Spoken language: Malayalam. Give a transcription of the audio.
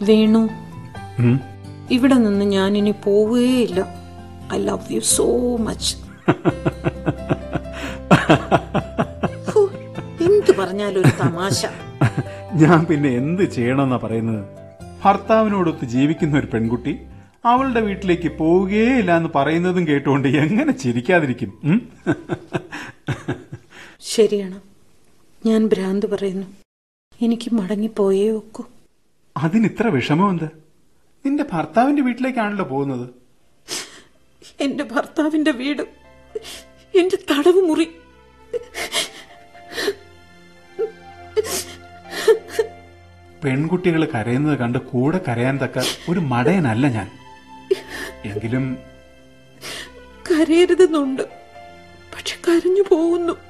വേണു ഉം. ഇവിടെ നിന്ന് ഞാൻ ഇനി പോവുകയില്ല I love you so much എന്ത് പറഞ്ഞാലും ഒരു തമാശ ഞാൻ പിന്നെ എന്ത് ചെയ്യണമെന്നാ പറയുന്നത് ഭർത്താവിനോടൊത്ത് ജീവിക്കുന്ന ഒരു പെൺകുട്ടി അവളുടെ വീട്ടിലേക്ക് പോവുകയില്ല എന്ന് പറയുന്നതും കേട്ടുകൊണ്ട് എങ്ങനെ ചിരിക്കാതിരിക്കും ഉം? ശരിയാണ് ഞാൻ ഭ്രാന്ത് പറയുന്നു എനിക്ക് മടങ്ങിപ്പോയേ ഒക്കൂ അതിന് ഇത്ര വിഷമം എന്ത് നിന്റെ ഭർത്താവിന്റെ വീട്ടിലേക്കാണല്ലോ പോകുന്നത് എന്റെ ഭർത്താവിന്റെ വീട് എന്റെ തടവ് മുറി പെൺകുട്ടികൾ കരയുന്നത് കണ്ട് കൂടെ കരയാൻ തക്ക ഒരു മടയനല്ല ഞാൻ എങ്കിലും കരയരുതെന്നുണ്ട് പക്ഷെ കരഞ്ഞു പോകുന്നു